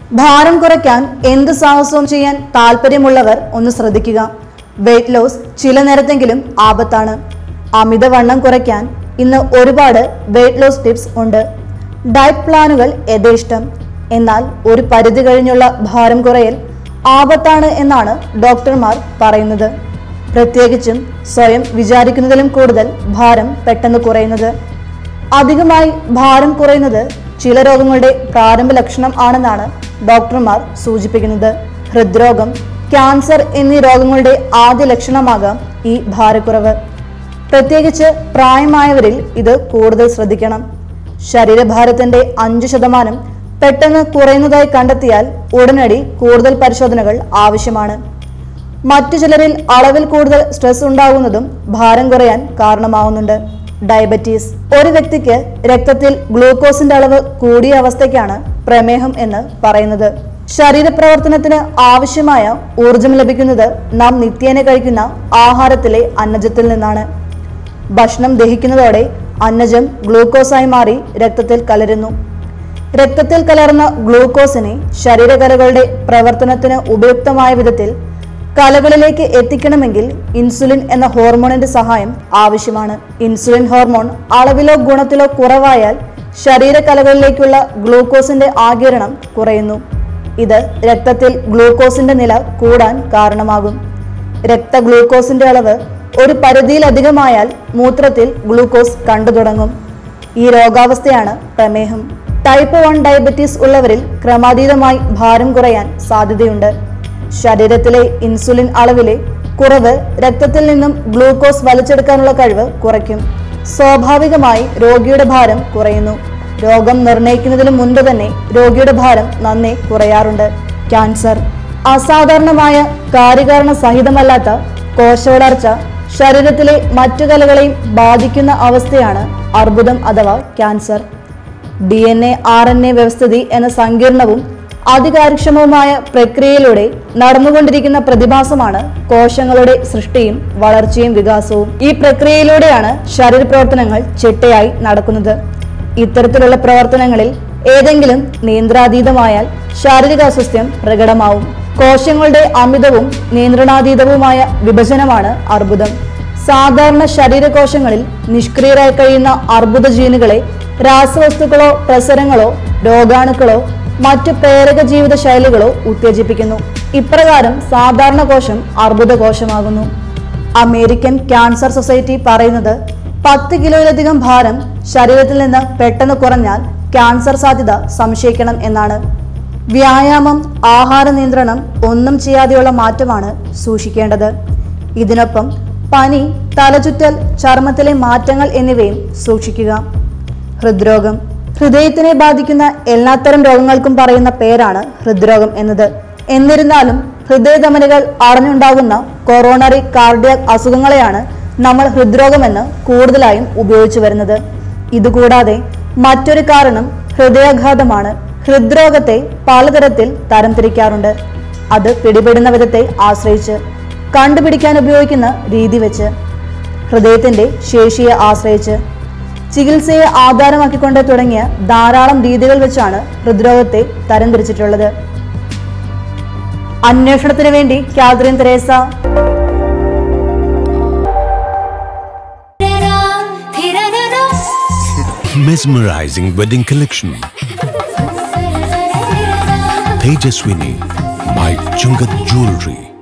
ഭാരം കുറയ്ക്കാൻ എന്ത് സാഹസവും ചെയ്യാൻ താല്പര്യമുള്ളവർ ഒന്ന് ശ്രദ്ധിക്കുക വെയിറ്റ് ലോസ് ചില നേരത്തെങ്കിലും ആപത്താണ് അമിതവണ്ണം കുറയ്ക്കാൻ ഇന്ന് ഒരുപാട് വെയിറ്റ് ലോസ് ടിപ്സ് ഉണ്ട് ഡയറ്റ് പ്ലാനുകൾ യഥേഷ്ടം എന്നാൽ ഒരു പരിധി കഴിഞ്ഞുള്ള ഭാരം കുറയൽ ആപത്താണ് എന്നാണ് ഡോക്ടർമാർ പറയുന്നത് പ്രത്യേകിച്ചും സ്വയം വിചാരിക്കുന്നതിലും കൂടുതൽ ഭാരം പെട്ടെന്ന് കുറയുന്നത് അധികമായി ഭാരം കുറയുന്നത് ചില രോഗങ്ങളുടെ പ്രാരംഭ ലക്ഷണം ആണെന്നാണ് ഡോക്ടർമാർ സൂചിപ്പിക്കുന്നത് ഹൃദ്രോഗം ക്യാൻസർ എന്നീ രോഗങ്ങളുടെ ആദ്യ ലക്ഷണമാകാം ഈ ഭാരക്കുറവ് പ്രത്യേകിച്ച് പ്രായമായവരിൽ ഇത് കൂടുതൽ ശ്രദ്ധിക്കണം ശരീരഭാരത്തിന്റെ അഞ്ച് ശതമാനം പെട്ടെന്ന് കുറയുന്നതായി കണ്ടെത്തിയാൽ ഉടനടി കൂടുതൽ പരിശോധനകൾ ആവശ്യമാണ് മറ്റു ചിലരിൽ അളവിൽ കൂടുതൽ സ്ട്രെസ് ഉണ്ടാകുന്നതും ഭാരം കുറയാൻ കാരണമാവുന്നുണ്ട് ഡയബറ്റീസ് ഒരു വ്യക്തിക്ക് രക്തത്തിൽ ഗ്ലൂക്കോസിന്റെ അളവ് കൂടിയ അവസ്ഥയ്ക്കാണ് പ്രമേഹം എന്ന് പറയുന്നത് ശരീരപ്രവർത്തനത്തിന് ആവശ്യമായ ഊർജം ലഭിക്കുന്നത് നാം നിത്യേന കഴിക്കുന്ന ആഹാരത്തിലെ അന്നജത്തിൽ നിന്നാണ് ഭക്ഷണം ദഹിക്കുന്നതോടെ അന്നജം ഗ്ലൂക്കോസായി മാറി രക്തത്തിൽ കലരുന്നു രക്തത്തിൽ കലർന്ന ഗ്ലൂക്കോസിനെ ശരീരകലകളുടെ പ്രവർത്തനത്തിന് ഉപയുക്തമായ വിധത്തിൽ കലകളിലേക്ക് എത്തിക്കണമെങ്കിൽ ഇൻസുലിൻ എന്ന ഹോർമോണിന്റെ സഹായം ആവശ്യമാണ് ഇൻസുലിൻ ഹോർമോൺ അളവിലോ ഗുണത്തിലോ കുറവായാൽ ശരീരകലകളിലേക്കുള്ള ഗ്ലൂക്കോസിന്റെ ആകിരണം കുറയുന്നു ഇത് രക്തത്തിൽ ഗ്ലൂക്കോസിന്റെ നില കൂടാൻ കാരണമാകും രക്തഗ്ലൂക്കോസിന്റെ അളവ് ഒരു പരിധിയിലധികമായാൽ മൂത്രത്തിൽ ഗ്ലൂക്കോസ് കണ്ടു തുടങ്ങും ഈ രോഗാവസ്ഥയാണ് പ്രമേഹം ടൈപ്പ് വൺ ഡയബറ്റീസ് ഉള്ളവരിൽ ക്രമാതീതമായി ഭാരം കുറയാൻ സാധ്യതയുണ്ട് ശരീരത്തിലെ ഇൻസുലിൻ അളവിലെ കുറവ് രക്തത്തിൽ നിന്നും ഗ്ലൂക്കോസ് വലിച്ചെടുക്കാനുള്ള കഴിവ് കുറയ്ക്കും സ്വാഭാവികമായി രോഗിയുടെ ഭാരം കുറയുന്നു രോഗം നിർണയിക്കുന്നതിന് മുൻപ് തന്നെ രോഗിയുടെ ഭാരം നന്നേ കുറയാറുണ്ട് ക്യാൻസർ അസാധാരണമായ കാര്യകാരണ സഹിതമല്ലാത്ത കോശവളർച്ച ശരീരത്തിലെ മറ്റു കലകളെയും ബാധിക്കുന്ന അവസ്ഥയാണ് അർബുദം അഥവാ cancer D N A R N A വ്യവസ്ഥിതി എന്ന സങ്കീർണവും അതികാര്യക്ഷമവുമായ പ്രക്രിയയിലൂടെ നടന്നുകൊണ്ടിരിക്കുന്ന പ്രതിഭാസമാണ് കോശങ്ങളുടെ സൃഷ്ടിയും വളർച്ചയും വികാസവും ഈ പ്രക്രിയയിലൂടെയാണ് ശരീരപ്രവർത്തനങ്ങൾ ചിട്ടയായി നടക്കുന്നത് ഇത്തരത്തിലുള്ള പ്രവർത്തനങ്ങളിൽ ഏതെങ്കിലും നിയന്ത്രാതീതമായാൽ ശാരീരിക അസ്വസ്ഥ്യം പ്രകടമാവും കോശങ്ങളുടെ അമിതവും നിയന്ത്രണാതീതവുമായ വിഭജനമാണ് അർബുദം സാധാരണ ശരീരകോശങ്ങളിൽ നിഷ്ക്രിയരായി കഴിയുന്ന അർബുദ ജീനുകളെ രാസവസ്തുക്കളോ പ്രസരങ്ങളോ രോഗാണുക്കളോ മറ്റു പ്രേരക ജീവിത ശൈലികളോ ഉത്തേജിപ്പിക്കുന്നു ഇപ്രകാരം സാധാരണ കോശം അർബുദ കോശമാകുന്നു അമേരിക്കൻ ക്യാൻസർ സൊസൈറ്റി പറയുന്നത് പത്ത് കിലോയിലധികം ഭാരം ശരീരത്തിൽ നിന്ന് പെട്ടെന്ന് കുറഞ്ഞാൽ ക്യാൻസർ സാധ്യത സംശയിക്കണം എന്നാണ് വ്യായാമം ആഹാര നിയന്ത്രണം ഒന്നും ചെയ്യാതെയുള്ള മാറ്റമാണ് സൂക്ഷിക്കേണ്ടത് ഇതിനൊപ്പം പനി തലചുറ്റൽ ചർമ്മത്തിലെ മാറ്റങ്ങൾ എന്നിവയും സൂക്ഷിക്കുക ഹൃദ്രോഗം ഹൃദയത്തിനെ ബാധിക്കുന്ന എല്ലാത്തരം രോഗങ്ങൾക്കും പറയുന്ന പേരാണ് ഹൃദ്രോഗം എന്നത് എന്നിരുന്നാലും ഹൃദയധമനികൾ അടഞ്ഞുണ്ടാകുന്ന കൊറോണറി കാർഡിയാക് അസുഖങ്ങളെയാണ് നമ്മൾ ഹൃദ്രോഗമെന്ന് കൂടുതലായും ഉപയോഗിച്ചു വരുന്നത് ഇതുകൂടാതെ മറ്റൊരു കാരണം ഹൃദയാഘാതമാണ് ഹൃദ്രോഗത്തെ പലതരത്തിൽ തരംതിരിക്കാറുണ്ട് അത് പിടിപെടുന്ന വിധത്തെ ആശ്രയിച്ച് കണ്ടുപിടിക്കാൻ ഉപയോഗിക്കുന്ന രീതി വെച്ച് ഹൃദയത്തിന്റെ ശേഷിയെ ആശ്രയിച്ച് ചികിത്സയെ ആധാരമാക്കിക്കൊണ്ട് തുടങ്ങിയ ധാരാളം രീതികൾ വെച്ചാണ് ഹൃദ്രോഗത്തെ തരംതിരിച്ചിട്ടുള്ളത് അന്വേഷണത്തിന് വേണ്ടി Catherine Theresa Mesmerizing wedding collection. Tejaswini by Chungat Jewelry.